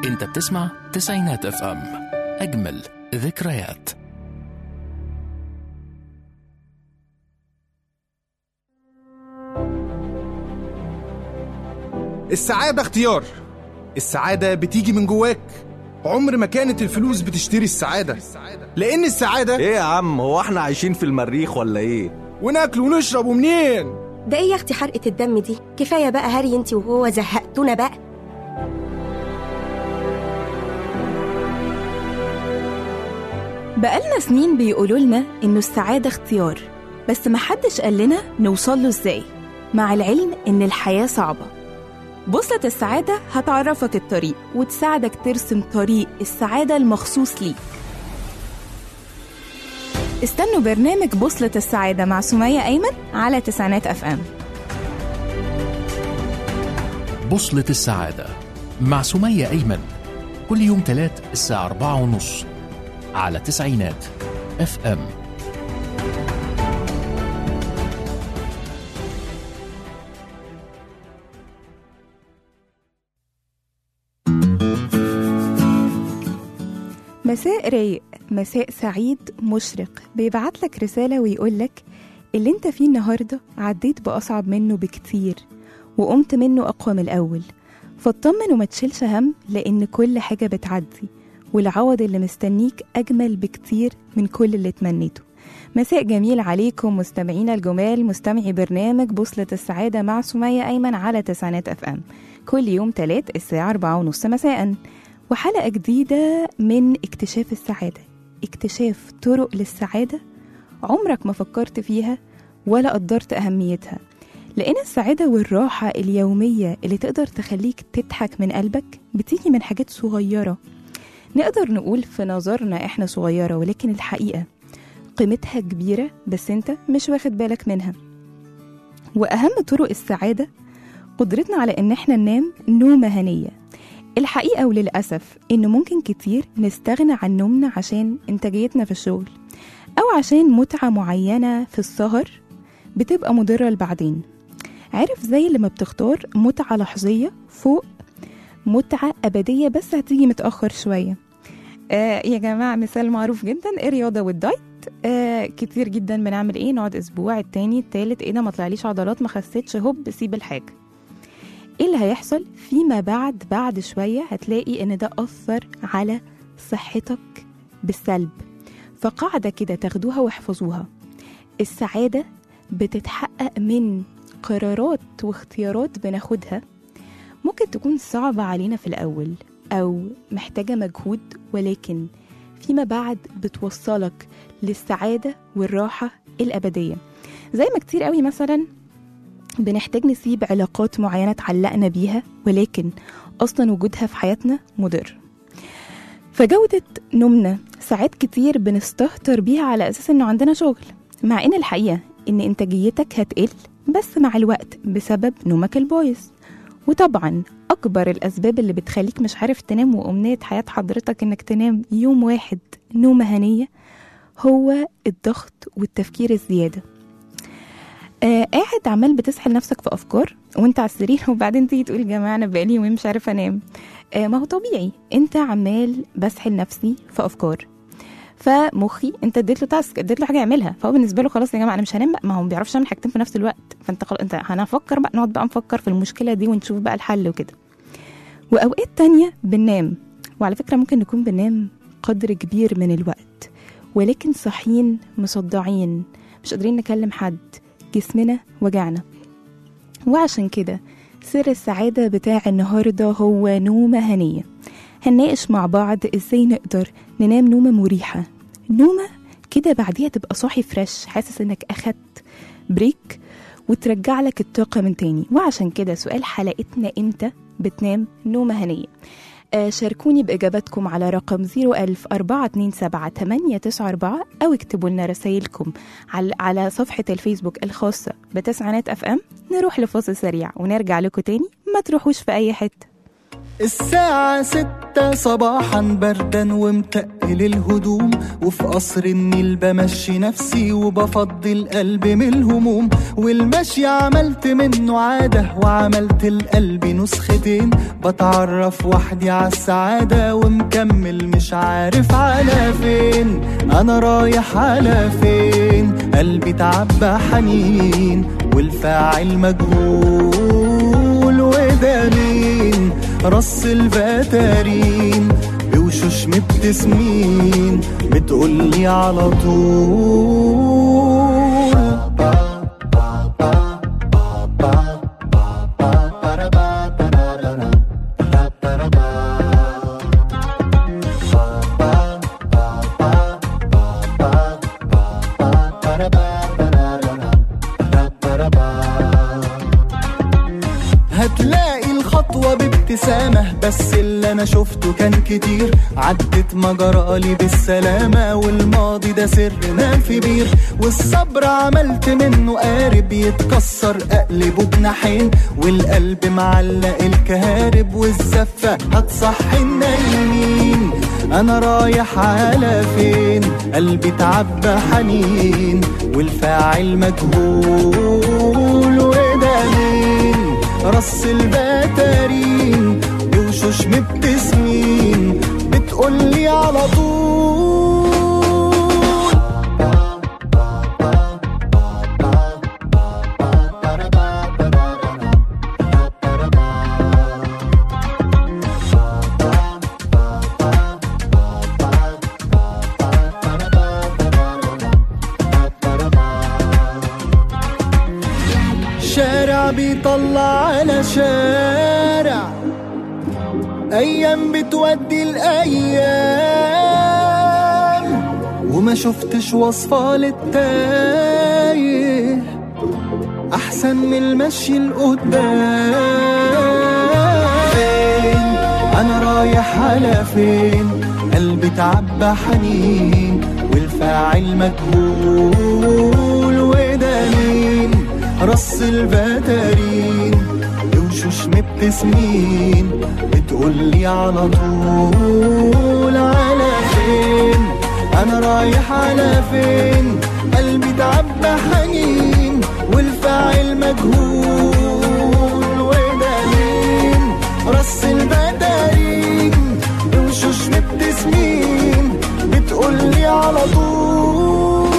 انت بتسمع تسعينات اف ام اجمل ذكريات السعادة اختيار السعادة بتيجي من جواك عمر ما كانت الفلوس بتشتري السعادة لأن السعادة ايه يا عم هو احنا عايشين في المريخ ولا ايه وناكل ونشرب ومنين ده ايه يا اختي حرقة الدم دي كفاية بقى هري انت وهو زهقتونا بقى بقالنا سنين بيقولوا لنا إنه السعادة اختيار بس محدش قال لنا نوصل له إزاي مع العلم إن الحياة صعبة بوصلة السعادة هتعرفك الطريق وتساعدك ترسم طريق السعادة المخصوص ليك استنوا برنامج بوصلة السعادة مع سمية أيمن على تسعينات أف أم بوصلة السعادة مع سمية أيمن كل يوم تلات الساعة أربعة ونص على تسعينات اف ام مساء رايق مساء سعيد مشرق بيبعت لك رسالة ويقول لك اللي انت فيه النهاردة عديت بأصعب منه بكتير وقمت منه أقوى من الأول فاطمن وما تشيلش هم لأن كل حاجة بتعدي والعوض اللي مستنيك أجمل بكتير من كل اللي تمنيته مساء جميل عليكم مستمعينا الجمال مستمعي برنامج بوصلة السعادة مع سمية أيمن على تسعينات أف أم كل يوم تلات الساعة أربعة ونص مساءً وحلقة جديدة من اكتشاف السعادة اكتشاف طرق للسعادة عمرك ما فكرت فيها ولا قدرت أهميتها لأن السعادة والراحة اليومية اللي تقدر تخليك تضحك من قلبك بتيجي من حاجات صغيرة نقدر نقول في نظرنا احنا صغيرة ولكن الحقيقة قيمتها كبيرة بس انت مش واخد بالك منها وأهم طرق السعادة قدرتنا على ان احنا ننام نومة هنية الحقيقة وللأسف إن ممكن كتير نستغنى عن نومنا عشان إنتاجيتنا في الشغل أو عشان متعة معينة في السهر بتبقى مضرة لبعدين عارف زي لما بتختار متعة لحظية فوق متعة أبدية بس هتيجي متأخر شوية آه يا جماعة مثال معروف جدا الرياضة والدايت آه كتير جدا بنعمل ايه نقعد اسبوع التاني التالت ايه ده ما طلعليش عضلات ما خسيتش هوب سيب الحاجة ايه اللي هيحصل فيما بعد بعد شوية هتلاقي ان ده أثر على صحتك بالسلب فقاعدة كده تاخدوها واحفظوها السعادة بتتحقق من قرارات واختيارات بناخدها ممكن تكون صعبة علينا في الأول أو محتاجة مجهود ولكن فيما بعد بتوصلك للسعادة والراحة الأبدية زي ما كتير قوي مثلا بنحتاج نسيب علاقات معينة اتعلقنا بيها ولكن أصلا وجودها في حياتنا مضر فجودة نومنا ساعات كتير بنستهتر بيها على أساس إنه عندنا شغل مع إن الحقيقة إن إنتاجيتك هتقل بس مع الوقت بسبب نومك البايظ وطبعا أكبر الأسباب اللي بتخليك مش عارف تنام وأمنية حياة حضرتك إنك تنام يوم واحد نومة هنية هو الضغط والتفكير الزيادة آه قاعد عمال بتسحل نفسك في افكار وانت على السرير وبعدين تيجي تقول يا جماعه انا بقالي يومين مش عارف انام آه ما هو طبيعي انت عمال بسحل نفسي في افكار فمخي انت اديت له تاسك اديت له حاجه يعملها فهو بالنسبه له خلاص يا جماعه انا مش هنام بقى ما هو ما بيعرفش يعمل حاجتين في نفس الوقت فانت خلاص انت هنفكر بقى نقعد بقى نفكر في المشكله دي ونشوف بقى الحل وكده واوقات تانية بننام وعلى فكره ممكن نكون بننام قدر كبير من الوقت ولكن صاحيين مصدعين مش قادرين نكلم حد جسمنا وجعنا وعشان كده سر السعادة بتاع النهاردة هو نومة هنية هنناقش مع بعض ازاي نقدر ننام نومة مريحة نومة كده بعديها تبقى صاحي فريش حاسس انك اخدت بريك وترجع لك الطاقة من تاني وعشان كده سؤال حلقتنا امتى بتنام نومة هنية آه، شاركوني بإجاباتكم على رقم 01000 427 أو اكتبوا لنا رسايلكم على, على صفحة الفيسبوك الخاصة بتسعينات أف أم نروح لفاصل سريع ونرجع لكم تاني ما تروحوش في أي حتة الساعة ستة صباحا بردا ومتقل الهدوم وفي قصر النيل بمشي نفسي وبفضي القلب من الهموم والمشي عملت منه عادة وعملت القلب نسختين بتعرف وحدي على السعادة ومكمل مش عارف على فين أنا رايح على فين قلبي تعبى حنين والفاعل مجهول وده مين رص البتارين بوشوش مبتسمين بتقولي على طول هتلاقي الخطوة بابتسامة بس اللي أنا شفته كان كتير عدت مجرالي بالسلامة والماضي ده سر نام في بير والصبر عملت منه قارب يتكسر أقلبه بناحين والقلب معلق الكهارب والزفة هتصحي النايمين أنا رايح على فين قلبي تعبى حنين والفاعل مجهول وده مين رص البتارين بوشوش مبتسمين بتقولي على طول شارع بيطلع على شارع ايام بتودي الايام وما شفتش وصفة للتايه احسن من المشي لقدام فين انا رايح على فين قلبي تعبى حنين والفاعل مجهول وده مين رص البتارين بوشوش مبتسمين بتقولي على طول على فين انا رايح على فين قلبي تعبى حنين والفاعل مجهول وده مين رص البتارين بوشوش مبتسمين بتقولي على طول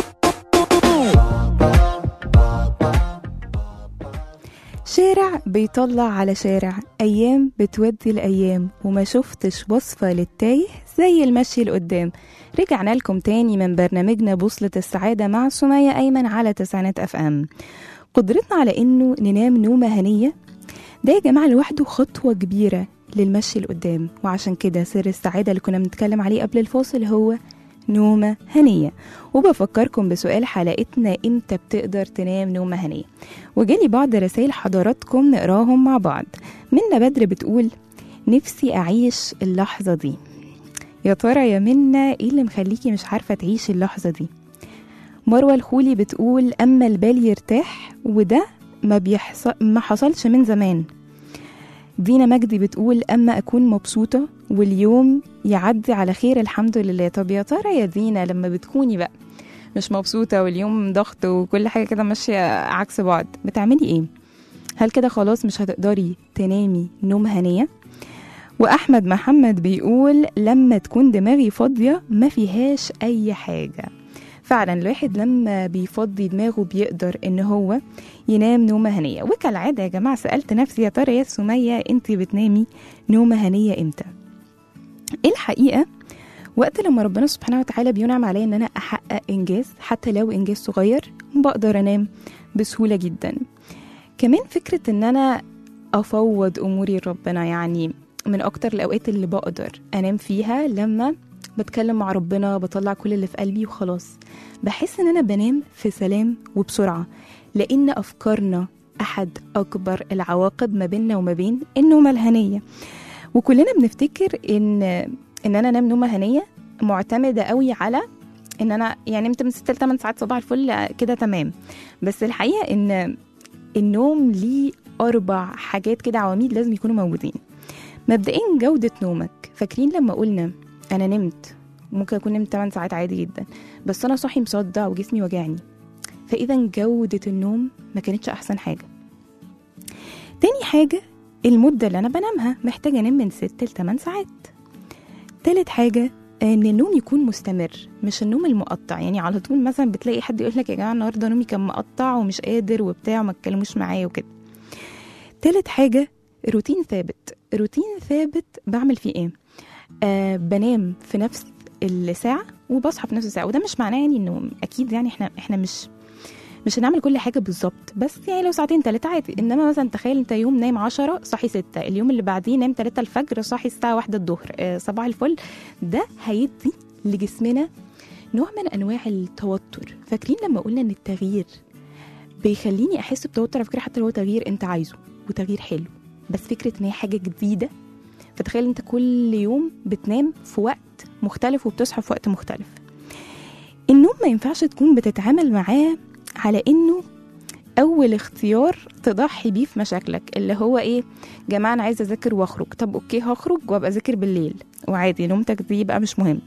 شارع بيطلع على شارع أيام بتودي الأيام وما شفتش وصفة للتايه زي المشي لقدام رجعنا لكم تاني من برنامجنا بوصلة السعادة مع سمية أيمن على تسعينات أف أم قدرتنا على إنه ننام نومة هنية ده يا جماعة لوحده خطوة كبيرة للمشي لقدام وعشان كده سر السعادة اللي كنا بنتكلم عليه قبل الفاصل هو نومة هنية وبفكركم بسؤال حلقتنا امتى بتقدر تنام نومة هنية وجالي بعض رسائل حضراتكم نقراهم مع بعض منا بدر بتقول نفسي أعيش اللحظة دي يا ترى يا منا ايه اللي مخليكي مش عارفة تعيشي اللحظة دي مروة الخولي بتقول أما البال يرتاح وده ما بيحصل ما حصلش من زمان دينا مجدي بتقول أما أكون مبسوطة واليوم يعدي على خير الحمد لله طب يا ترى يا دينا لما بتكوني بقى مش مبسوطة واليوم ضغط وكل حاجة كده ماشية عكس بعض بتعملي ايه؟ هل كده خلاص مش هتقدري تنامي نوم هنية؟ وأحمد محمد بيقول لما تكون دماغي فاضية ما فيهاش أي حاجة فعلا الواحد لما بيفضي دماغه بيقدر ان هو ينام نومة هنية وكالعادة يا جماعة سألت نفسي يا ترى يا سمية انت بتنامي نومة هنية امتى الحقيقة وقت لما ربنا سبحانه وتعالى بينعم عليا ان انا احقق انجاز حتى لو انجاز صغير بقدر انام بسهولة جدا كمان فكرة ان انا افوض اموري لربنا يعني من اكتر الاوقات اللي بقدر انام فيها لما بتكلم مع ربنا بطلع كل اللي في قلبي وخلاص بحس ان انا بنام في سلام وبسرعة لان افكارنا احد اكبر العواقب ما بيننا وما بين النومة الهنية وكلنا بنفتكر ان ان انا انام نومة هنية معتمدة قوي على ان انا يعني نمت من 6 ل 8 ساعات صباح الفل كده تمام بس الحقيقة ان النوم ليه اربع حاجات كده عواميد لازم يكونوا موجودين مبدئيا جودة نومك فاكرين لما قلنا أنا نمت ممكن أكون نمت 8 ساعات عادي جدا بس أنا صاحي مصدع وجسمي وجعني فإذا جودة النوم ما كانتش أحسن حاجة تاني حاجة المدة اللي أنا بنامها محتاجة أنام من 6 ل 8 ساعات تالت حاجة ان النوم يكون مستمر مش النوم المقطع يعني على طول مثلا بتلاقي حد يقول لك يا جماعه النهارده نومي كان مقطع ومش قادر وبتاع وما تكلموش معايا وكده تالت حاجه روتين ثابت روتين ثابت بعمل فيه ايه آه بنام في نفس الساعه وبصحى في نفس الساعه وده مش معناه يعني انه اكيد يعني احنا احنا مش مش هنعمل كل حاجه بالظبط بس يعني لو ساعتين تلاتة عادي انما مثلا تخيل انت يوم نايم 10 صاحي 6 اليوم اللي بعديه نام 3 الفجر صاحي الساعه 1 الظهر آه صباح الفل ده هيدي لجسمنا نوع من انواع التوتر فاكرين لما قلنا ان التغيير بيخليني احس بتوتر على فكره حتى لو هو تغيير انت عايزه وتغيير حلو بس فكره ان هي حاجه جديده فتخيل انت كل يوم بتنام في وقت مختلف وبتصحى في وقت مختلف النوم ما ينفعش تكون بتتعامل معاه على انه اول اختيار تضحي بيه في مشاكلك اللي هو ايه جماعه انا عايزه اذاكر واخرج طب اوكي هخرج وابقى اذاكر بالليل وعادي نومتك دي يبقى مش مهم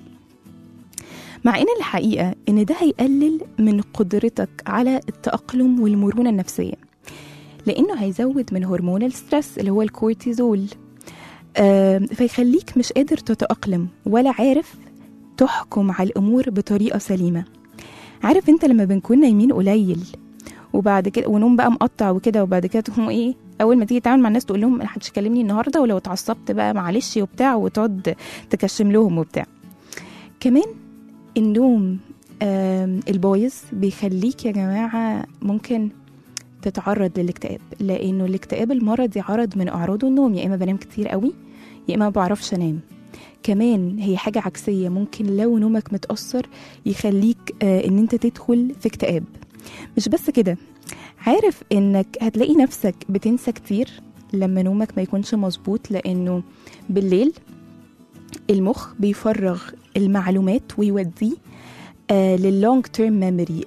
مع ان الحقيقه ان ده هيقلل من قدرتك على التاقلم والمرونه النفسيه لانه هيزود من هرمون الستريس اللي هو الكورتيزول آه فيخليك مش قادر تتاقلم ولا عارف تحكم على الامور بطريقه سليمه عارف انت لما بنكون نايمين قليل وبعد كده ونوم بقى مقطع وكده وبعد كده تقوم ايه اول ما تيجي تتعامل مع الناس تقول لهم محدش يكلمني النهارده ولو اتعصبت بقى معلش وبتاع وتقعد تكشم لهم وبتاع كمان النوم آم، البايظ بيخليك يا جماعه ممكن تتعرض للاكتئاب لانه الاكتئاب المرضي عرض من اعراضه النوم يا اما بنام كتير قوي يا اما ما بعرفش انام كمان هي حاجة عكسية ممكن لو نومك متأثر يخليك آه ان انت تدخل في اكتئاب مش بس كده عارف انك هتلاقي نفسك بتنسى كتير لما نومك ما يكونش مظبوط لانه بالليل المخ بيفرغ المعلومات ويوديه آه لللونج تيرم ميموري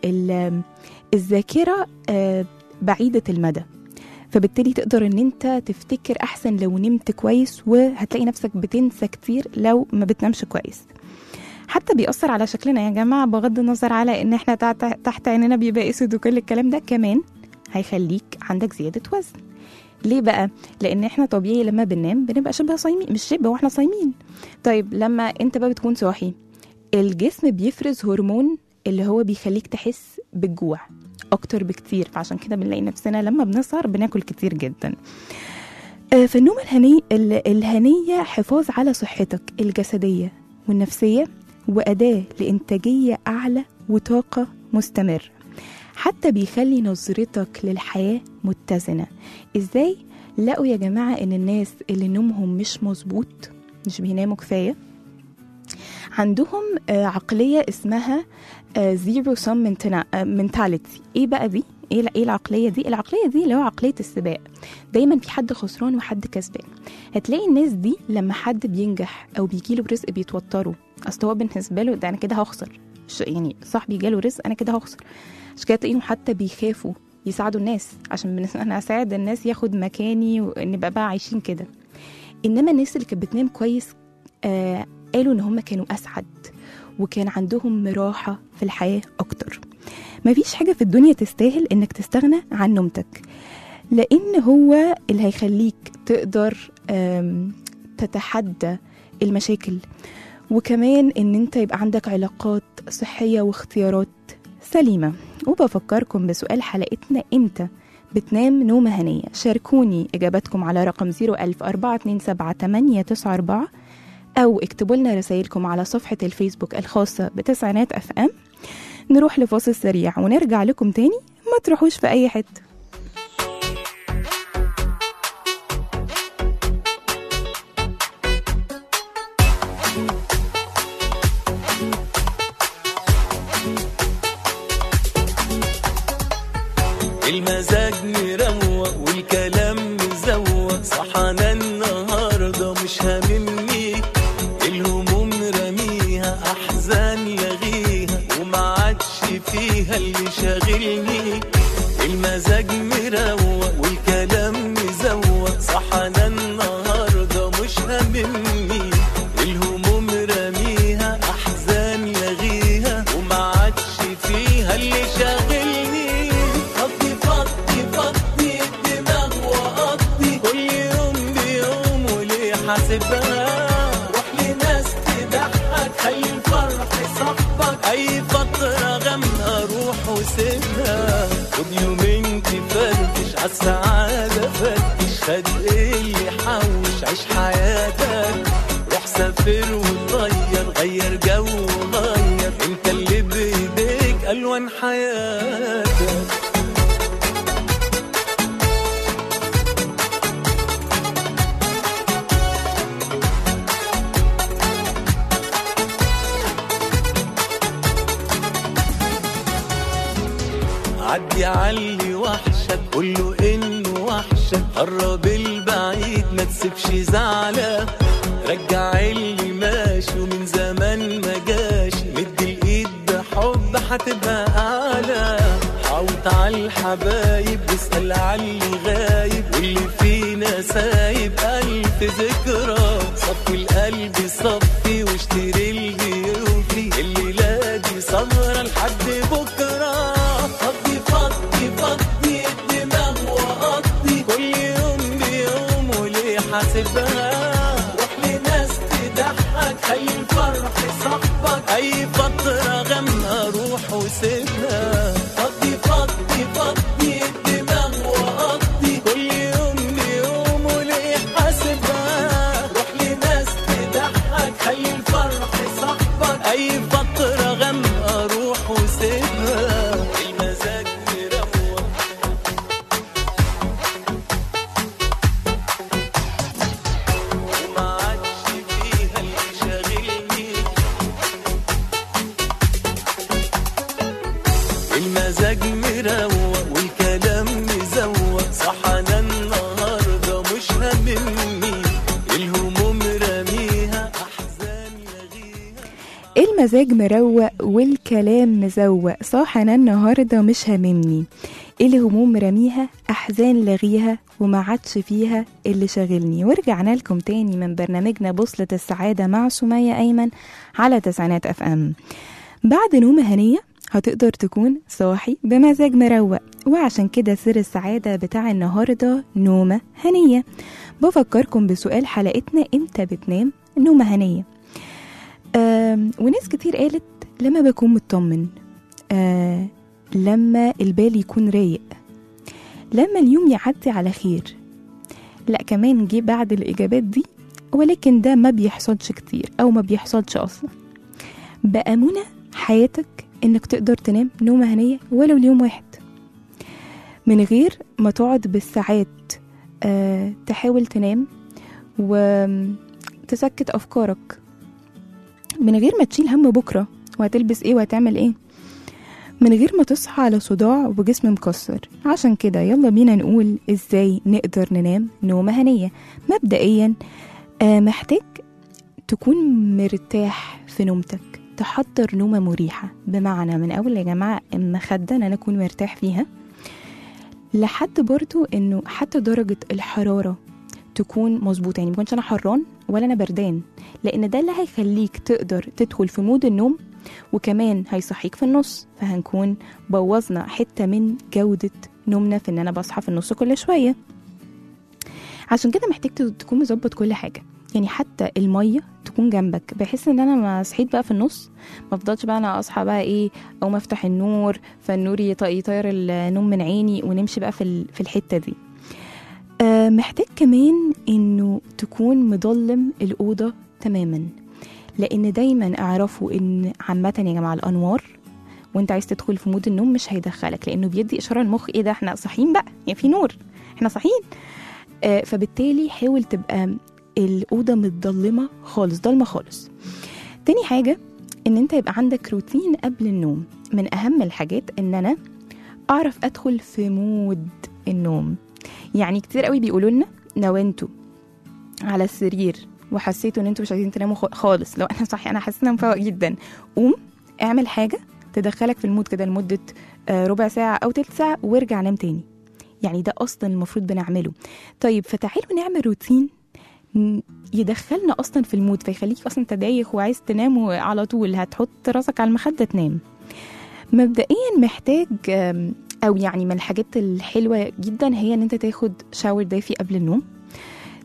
الذاكرة آه بعيدة المدى فبالتالي تقدر ان انت تفتكر احسن لو نمت كويس وهتلاقي نفسك بتنسى كتير لو ما بتنامش كويس حتى بيأثر على شكلنا يا جماعة بغض النظر على ان احنا تحت, تحت عيننا بيبقى اسود وكل الكلام ده كمان هيخليك عندك زيادة وزن ليه بقى؟ لأن احنا طبيعي لما بننام بنبقى شبه صايمين مش شبه واحنا صايمين طيب لما انت بقى بتكون صاحي الجسم بيفرز هرمون اللي هو بيخليك تحس بالجوع اكتر بكتير فعشان كده بنلاقي نفسنا لما بنسهر بناكل كتير جدا آه، فالنوم الهني ال- الهنية حفاظ على صحتك الجسدية والنفسية وأداة لإنتاجية أعلى وطاقة مستمر حتى بيخلي نظرتك للحياة متزنة إزاي؟ لقوا يا جماعة إن الناس اللي نومهم مش مظبوط مش بيناموا كفاية عندهم آه، عقلية اسمها زيرو سم منتاليتي ايه بقى دي ايه ايه العقليه دي العقليه دي اللي هو عقليه السباق دايما في حد خسران وحد كسبان هتلاقي الناس دي لما حد بينجح او بيجيله رزق بيتوتروا اصل هو بالنسبه له ده انا كده هخسر ش- يعني صاحبي جاله رزق انا كده هخسر عشان كده تلاقيهم حتى بيخافوا يساعدوا الناس عشان بالنسبة انا اساعد الناس ياخد مكاني ونبقى بقى عايشين كده انما الناس اللي كانت بتنام كويس آه قالوا ان هم كانوا اسعد وكان عندهم راحة في الحياة أكتر مفيش حاجة في الدنيا تستاهل إنك تستغنى عن نومتك لأن هو اللي هيخليك تقدر آم، تتحدى المشاكل وكمان إن أنت يبقى عندك علاقات صحية واختيارات سليمة وبفكركم بسؤال حلقتنا إمتى بتنام نومة هنية شاركوني إجاباتكم على رقم 01000 427 894 أو اكتبوا لنا رسائلكم على صفحة الفيسبوك الخاصة بتسعينات أف أم نروح لفاصل سريع ونرجع لكم تاني ما تروحوش في أي حتة المزاج مروق والكلام مزوق صحانا النهارده مش هاممني الهموم رميها احزان يغيها وما عادش فيها اللي شاغلني المزاج مروق والكلام مزوق صحانا النهارده مش حاسبها روح لناس تضحك خلي الفرح صاحبك اي فترة غامقة روح وسيبها خد يومين تفرفش عالسعادة فتش خد اللي حوش عيش حياتك روح سافر وطير غير جو وغير انت اللي بايديك الوان حياتك عدي علي وحشك قوله انه وحشك قرب البعيد ما تسيبش زعلة رجع اللي ماشي ومن زمان ما جاش مد الايد بحب هتبقى اعلى حاوط على الحبايب واسأل على اللي غايب واللي فينا سايب ألف ذكرى صفي القلب صفي واشتري اللي يوفي الليلة دي سهرة لحد بكرة فضي فضي فضي الدماغ وقضي كل يوم بيوم وليه حاسبها روح لناس تضحك خلي الفرح صاحبك أي فترة غامقة روح وسيبها فضي فضي فضي الدماغ وقضي كل يوم بيوم وليه حاسبها روح لناس تضحك خلي الفرح صاحبك أي فترة غامقة روح وسيبها المزاج مروق وما عادش فيها اللي شاغلني المزاج مروق والكلام مزوق صح انا النهارده مش هاممني الهموم راميها احزان لغيها المزاج مروق والكلام مزوق صح انا النهارده مش هاممني الهموم رميها احزان لغيها وما عادش فيها اللي شاغلني ورجعنا لكم تاني من برنامجنا بوصلة السعادة مع سمية أيمن على تسعينات اف ام بعد نومة هنية هتقدر تكون صاحي بمزاج مروق وعشان كده سر السعادة بتاع النهاردة نومة هنية بفكركم بسؤال حلقتنا امتى بتنام نومة هنية آم، وناس كتير قالت لما بكون مطمن آه لما البال يكون رايق لما اليوم يعدي على خير لا كمان جه بعد الإجابات دي ولكن ده ما بيحصلش كتير أو ما بيحصلش أصلا بأمونة حياتك إنك تقدر تنام نومة هنية ولو ليوم واحد من غير ما تقعد بالساعات آه تحاول تنام وتسكت أفكارك من غير ما تشيل هم بكرة وهتلبس ايه وهتعمل ايه من غير ما تصحى على صداع وجسم مكسر عشان كده يلا بينا نقول ازاي نقدر ننام نومة هنية مبدئيا آه محتاج تكون مرتاح في نومتك تحضر نومة مريحة بمعنى من أول يا جماعة المخدة إن أنا أكون مرتاح فيها لحد برضو إنه حتى درجة الحرارة تكون مظبوطة يعني مكونش أنا حران ولا أنا بردان لأن ده اللي هيخليك تقدر تدخل في مود النوم وكمان هيصحيك في النص فهنكون بوظنا حتة من جودة نومنا في إن أنا بصحى في النص كل شوية عشان كده محتاج تكون مظبط كل حاجة يعني حتى المية تكون جنبك بحيث ان انا ما صحيت بقى في النص ما افضلش بقى انا اصحى بقى ايه او ما افتح النور فالنور يط- يطير النوم من عيني ونمشي بقى في ال- في الحته دي آه محتاج كمان انه تكون مضلم الاوضه تماما لان دايما اعرفوا ان عامه يا جماعه الانوار وانت عايز تدخل في مود النوم مش هيدخلك لانه بيدي اشاره للمخ ايه ده احنا صاحيين بقى يعني في نور احنا صاحيين آه فبالتالي حاول تبقى الأوضة متضلمة خالص ضلمة خالص تاني حاجة إن أنت يبقى عندك روتين قبل النوم من أهم الحاجات إن أنا أعرف أدخل في مود النوم يعني كتير قوي بيقولوا لنا لو انتوا على السرير وحسيتوا ان انتوا مش عايزين تناموا خ- خالص لو انا صحي انا حاسه ان انا مفوق جدا قوم اعمل حاجه تدخلك في المود كده لمده آه، ربع ساعه او تلت ساعه وارجع نام تاني يعني ده اصلا المفروض بنعمله طيب فتعالوا نعمل روتين ن- يدخلنا اصلا في المود فيخليك اصلا تدايخ وعايز تنام على طول هتحط راسك على المخده تنام مبدئيا محتاج آم، او يعني من الحاجات الحلوه جدا هي ان انت تاخد شاور دافي قبل النوم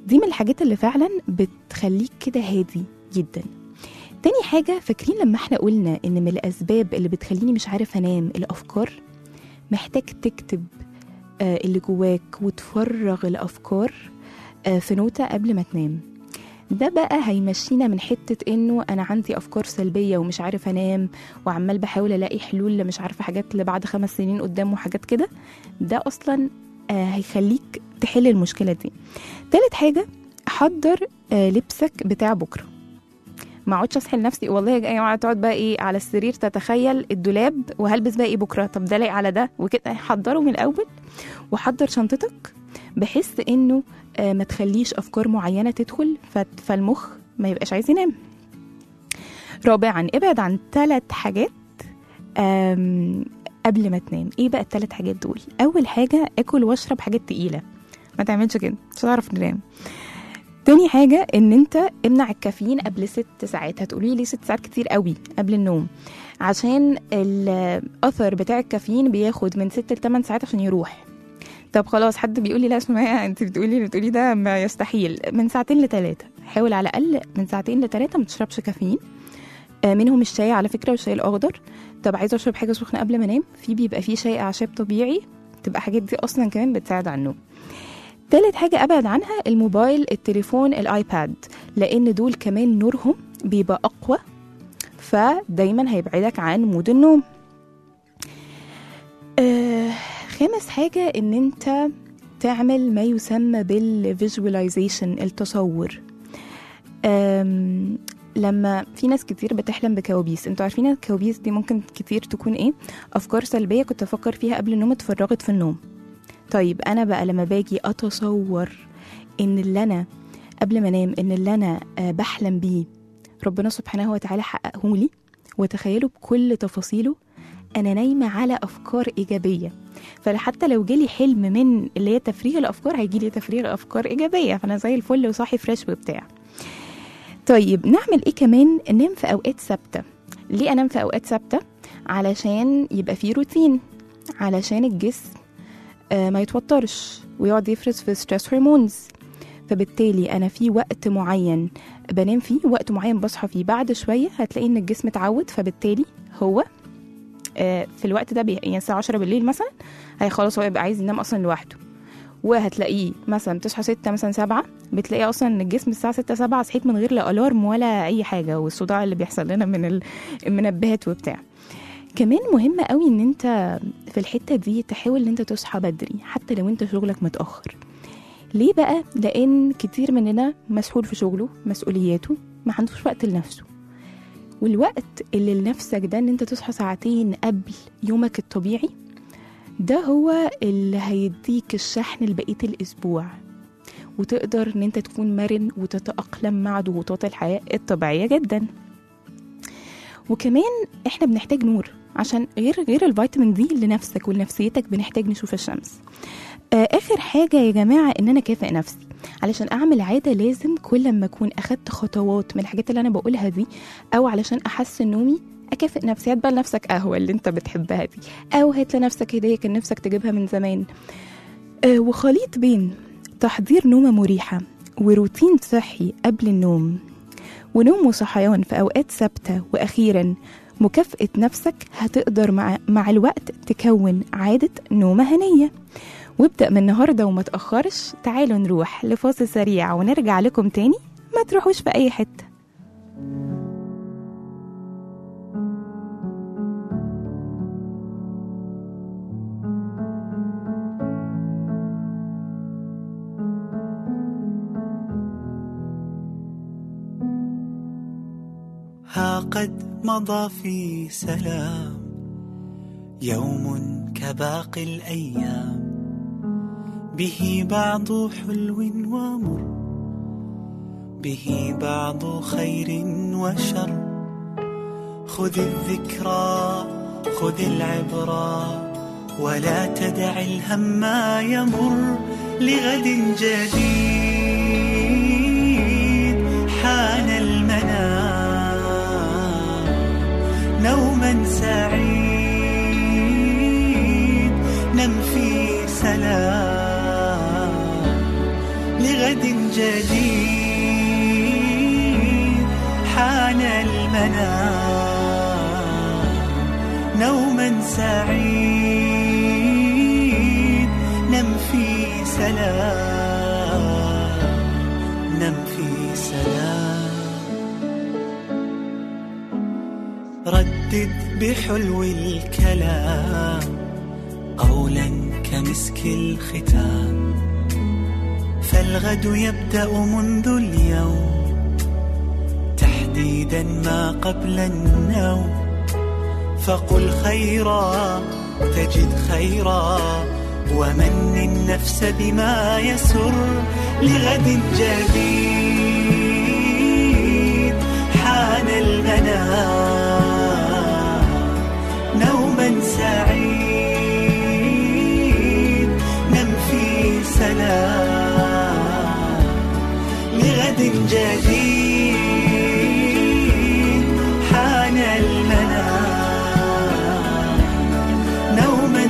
دي من الحاجات اللي فعلا بتخليك كده هادي جدا تاني حاجة فاكرين لما احنا قلنا ان من الاسباب اللي بتخليني مش عارف انام الافكار محتاج تكتب آه اللي جواك وتفرغ الافكار آه في نوتة قبل ما تنام ده بقى هيمشينا من حتة انه انا عندي افكار سلبية ومش عارف انام وعمال بحاول الاقي حلول لمش عارفة حاجات اللي بعد خمس سنين قدام وحاجات كده ده اصلا آه هيخليك تحل المشكلة دي تالت حاجة حضر آه لبسك بتاع بكرة ما اقعدش اسحل نفسي والله يا جماعه تقعد بقى ايه على السرير تتخيل الدولاب وهلبس بقى ايه بكره طب ده لايق على ده وكده حضره من الاول وحضر شنطتك بحيث انه آه ما تخليش افكار معينه تدخل فت- فالمخ ما يبقاش عايز ينام رابعا ابعد عن ثلاث حاجات آم، قبل ما تنام ايه بقى الثلاث حاجات دول اول حاجه اكل واشرب حاجات تقيله ما تعملش كده مش هتعرف تنام تاني حاجة ان انت امنع الكافيين قبل ست ساعات هتقولي لي ست ساعات كتير قوي قبل النوم عشان الاثر بتاع الكافيين بياخد من ست لتمن ساعات عشان يروح طب خلاص حد بيقول لي لا اسمعي انت بتقولي اللي بتقولي ده ما يستحيل من ساعتين لثلاثة حاول على الاقل من ساعتين لثلاثة ما تشربش كافيين آه، منهم الشاي على فكرة والشاي الاخضر طب عايزة اشرب حاجة سخنة قبل ما انام في بيبقى فيه شاي اعشاب طبيعي تبقى حاجات دي اصلا كمان بتساعد على النوم تالت حاجة أبعد عنها الموبايل التليفون الآيباد لأن دول كمان نورهم بيبقى أقوى فدايما هيبعدك عن مود النوم آه خامس حاجة إن أنت تعمل ما يسمى بالفيجواليزيشن التصور آم، لما في ناس كتير بتحلم بكوابيس انتوا عارفين الكوابيس دي ممكن كتير تكون ايه افكار سلبيه كنت افكر فيها قبل النوم اتفرغت في النوم طيب انا بقى لما باجي اتصور ان اللي انا قبل ما انام ان اللي انا آه، بحلم بيه ربنا سبحانه وتعالى حققه لي وتخيله بكل تفاصيله انا نايمه على افكار ايجابيه فحتى لو جالي حلم من اللي هي تفريغ الافكار هيجي لي تفريغ افكار ايجابيه فانا زي الفل وصاحي فريش وبتاع طيب نعمل ايه كمان ننام في اوقات ثابته ليه انام في اوقات ثابته علشان يبقى في روتين علشان الجسم آه، ما يتوترش ويقعد يفرز في ستريس هرمونز فبالتالي انا في وقت معين بنام فيه وقت معين بصحى فيه بعد شويه هتلاقي ان الجسم اتعود فبالتالي هو آه، في الوقت ده بي... يعني الساعه 10 بالليل مثلا هي خلاص هو يبقى عايز ينام اصلا لوحده وهتلاقيه مثلا تصحى 6 مثلا 7 بتلاقي اصلا ان الجسم الساعه 6 7 صحيت من غير لا الارم ولا اي حاجه والصداع اللي بيحصل لنا من المنبهات وبتاع كمان مهم قوي ان انت في الحته دي تحاول ان انت تصحى بدري حتى لو انت شغلك متاخر ليه بقى لان كتير مننا مسحول في شغله مسؤولياته ما عندوش وقت لنفسه والوقت اللي لنفسك ده ان انت تصحى ساعتين قبل يومك الطبيعي ده هو اللي هيديك الشحن لبقيه الاسبوع وتقدر ان انت تكون مرن وتتاقلم مع ضغوطات الحياه الطبيعيه جدا وكمان احنا بنحتاج نور عشان غير غير الفيتامين دي لنفسك ولنفسيتك بنحتاج نشوف الشمس آه اخر حاجه يا جماعه ان انا اكافئ نفسي علشان اعمل عاده لازم كل ما اكون اخدت خطوات من الحاجات اللي انا بقولها دي او علشان احسن نومي اكافئ نفسي هات بقى لنفسك قهوه اللي انت بتحبها دي او هات لنفسك هديه كان نفسك تجيبها من زمان آه وخليط بين تحضير نومه مريحه وروتين صحي قبل النوم ونوم وصحيان في أوقات ثابتة وأخيرا مكافأة نفسك هتقدر مع, مع الوقت تكون عادة نومة هنية وابدأ من النهاردة وما تأخرش تعالوا نروح لفاصل سريع ونرجع لكم تاني ما تروحوش في أي حتة ها قد مضى في سلام يوم كباقي الأيام به بعض حلو ومر به بعض خير وشر خذ الذكرى خذ العبرة ولا تدع الهم يمر لغد جديد حان المنام نوما سعيد نم في سلام لغد جديد حان المنام نوما سعيد نم في سلام نم في سلام ردد بحلو الكلام قولا كمسك الختام فالغد يبدأ منذ اليوم تحديدا ما قبل النوم فقل خيرا تجد خيرا ومن النفس بما يسر لغد جديد حان المنام نوما سعيد نم في سلام لغد جديد حان المنام نوما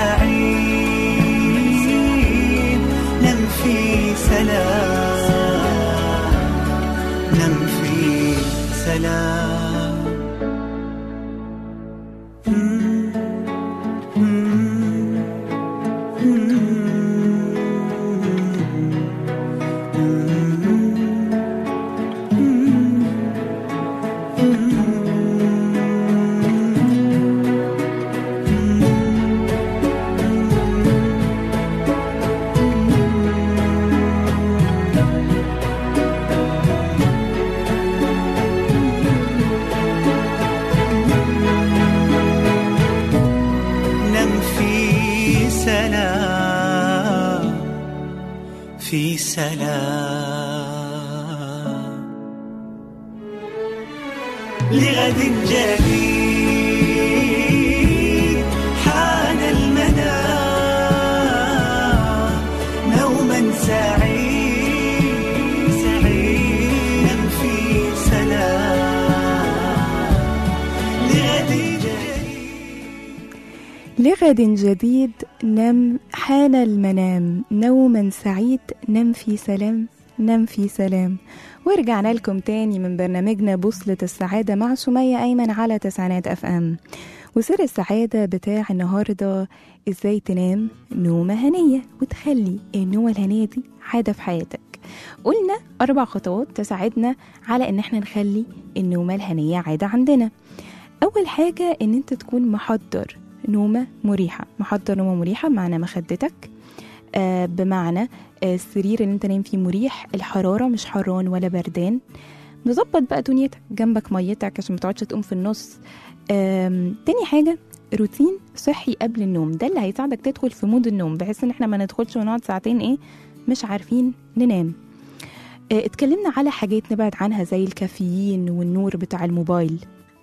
سعيد نم في سلام نم في سلام نم في سلام في سلام لغد جديد حان المنام نوما سعيد سعيد نم في سلام لغد جديد لغد جديد نم حان المنام نوما سعيد نم في سلام نم في سلام ورجعنا لكم تاني من برنامجنا بوصلة السعادة مع سمية أيمن على تسعينات أف أم وسر السعادة بتاع النهاردة إزاي تنام نومة هنية وتخلي النومة الهنية دي عادة في حياتك قلنا أربع خطوات تساعدنا على إن احنا نخلي النومة الهنية عادة عندنا أول حاجة إن أنت تكون محضر نومة مريحة محضر نومة مريحة بمعنى مخدتك آه بمعنى آه السرير اللي انت نايم فيه مريح الحرارة مش حران ولا بردان مظبط بقى دنيتك جنبك ميتك عشان متقعدش تقوم في النص آم، تاني حاجة روتين صحي قبل النوم ده اللي هيساعدك تدخل في مود النوم بحيث ان احنا ما ندخلش ونقعد ساعتين ايه مش عارفين ننام آه، اتكلمنا على حاجات نبعد عنها زي الكافيين والنور بتاع الموبايل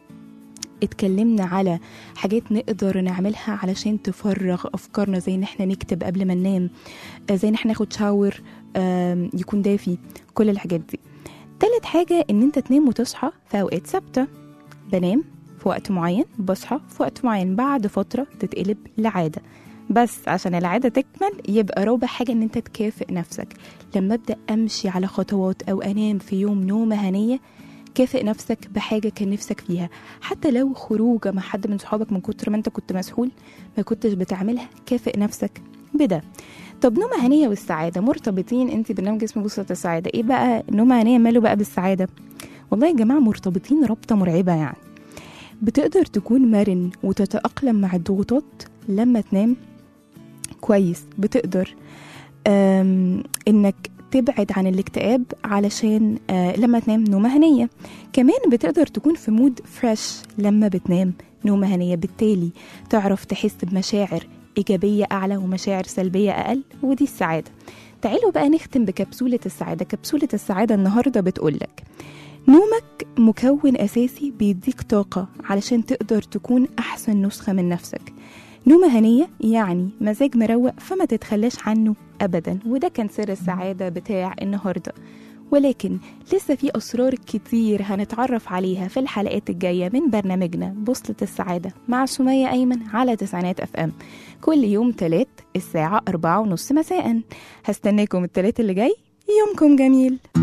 اتكلمنا على حاجات نقدر نعملها علشان تفرغ افكارنا زي ان احنا نكتب قبل ما ننام آه، زي ان احنا ناخد شاور آم، يكون دافي كل الحاجات دي تالت حاجة ان انت تنام وتصحى في اوقات ثابتة بنام في وقت معين بصحى في وقت معين بعد فترة تتقلب لعادة بس عشان العادة تكمل يبقى رابع حاجة ان انت تكافئ نفسك لما ابدأ امشي على خطوات او انام في يوم نومة هنية كافئ نفسك بحاجة كان نفسك فيها حتى لو خروجة مع حد من صحابك من كتر ما انت كنت مسحول ما كنتش بتعملها كافئ نفسك بده طب نومة هنية والسعادة مرتبطين انت برنامج اسمه بوصلة السعادة ايه بقى نومة هنية ماله بقى بالسعادة والله يا جماعة مرتبطين رابطة مرعبة يعني بتقدر تكون مرن وتتأقلم مع الضغوطات لما تنام كويس بتقدر أم، انك تبعد عن الاكتئاب علشان آه لما تنام نومة هنية كمان بتقدر تكون في مود فريش لما بتنام نومة هنية بالتالي تعرف تحس بمشاعر إيجابية أعلى ومشاعر سلبية أقل ودي السعادة تعالوا بقى نختم بكبسولة السعادة كبسولة السعادة النهاردة بتقولك نومك مكون أساسي بيديك طاقة علشان تقدر تكون أحسن نسخة من نفسك نومة هنية يعني مزاج مروق فما تتخلاش عنه أبدا وده كان سر السعادة بتاع النهاردة ولكن لسه في أسرار كتير هنتعرف عليها في الحلقات الجاية من برنامجنا بوصلة السعادة مع سمية أيمن على تسعينات أف أم كل يوم تلات الساعة أربعة ونص مساء هستناكم التلات اللي جاي يومكم جميل